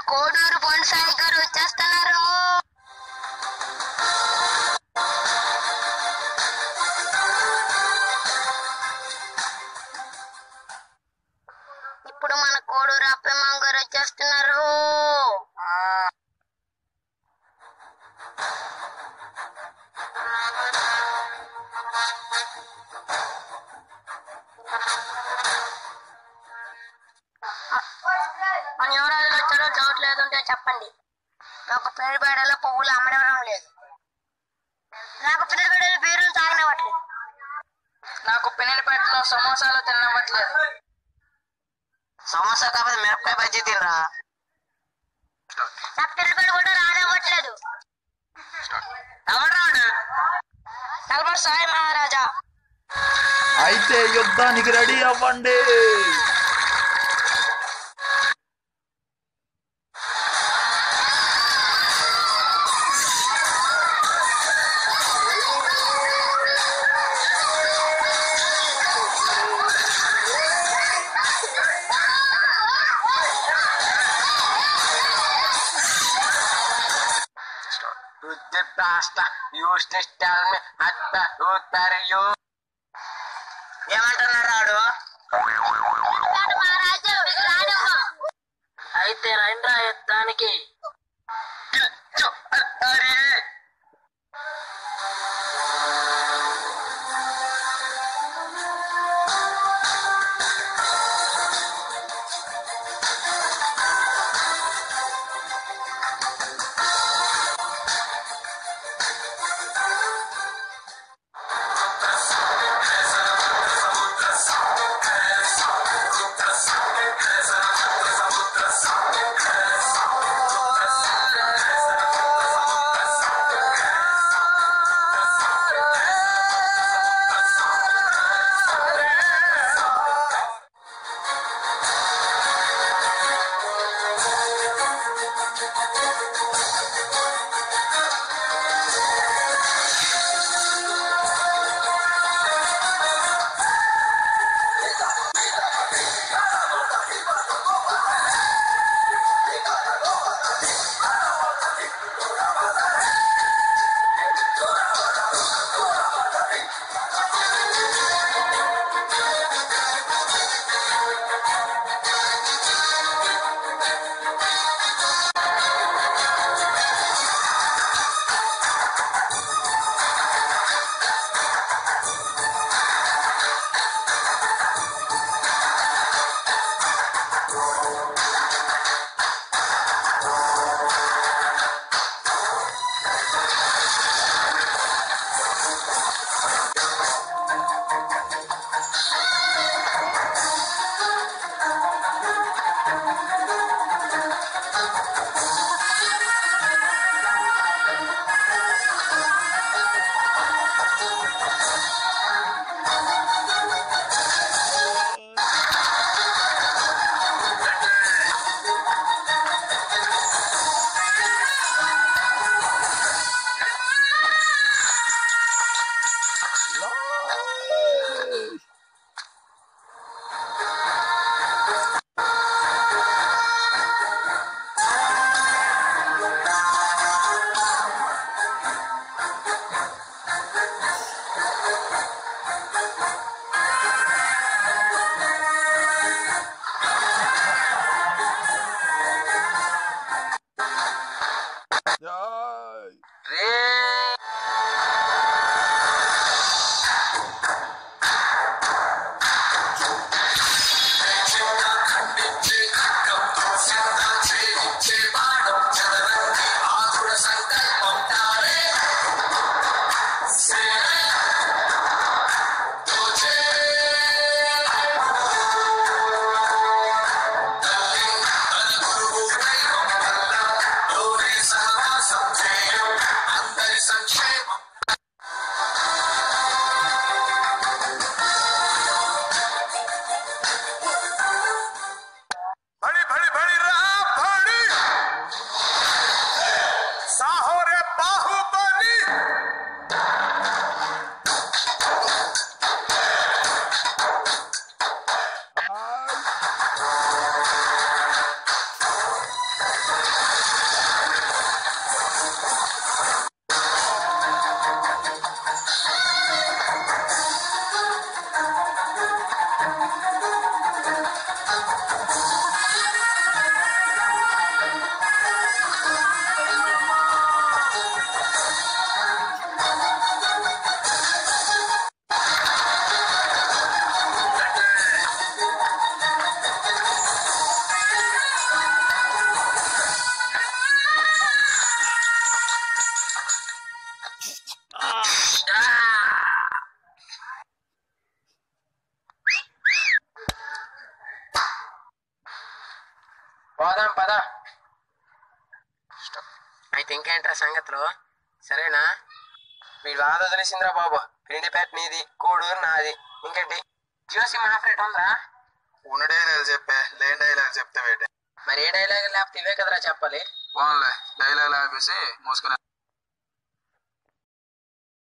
కోడూరు బొన్సాయి గారు వచ్చేస్తున్నారు ఇప్పుడు మన కోడూరు అప్పమ్మ గారు వచ్చేస్తున్నారు మన యువరాజులు వచ్చారో డౌట్ లేదుంటే చెప్పండి నాకు పిల్లబేడలో పువ్వులు అమ్మడం లేదు నాకు పిల్లబేడలో బీరులు తాగనివ్వట్లేదు నాకు పిన్నెలపేటలో సమోసాలు తినవట్లేదు సమోసా కాకపోతే మిరపకాయ బజ్జీ తినరా నా పిల్లబేడ కూడా రానివ్వట్లేదు ఎవరాడు నల్బర్ సాయి మహారాజా అయితే యుద్ధానికి రెడీ అవ్వండి The pasta used to tell me at the utter you. ఏమంటున్నారు రాడు మహారాజు రానివ్వం అయితే రండ్రా యుద్ధానికి అరే పోదాం పద అయితే ఇంకేంట్రా సంగతులు సరేనా వీడు వాద వదిలేసిందిరా బాబు పిండిపేట నీది కోడూరు నాది ఇంకేంటి జోసి మా ఫ్రెండ్ ఉందా ఉన్న డైలాగ్ చెప్పే లేని డైలాగ్ చెప్తే వేటే మరి ఏ డైలాగ్ లేకపోతే ఇవే కదరా చెప్పాలి పోన్లే డైలాగ్ ఆపేసి మూసుకుని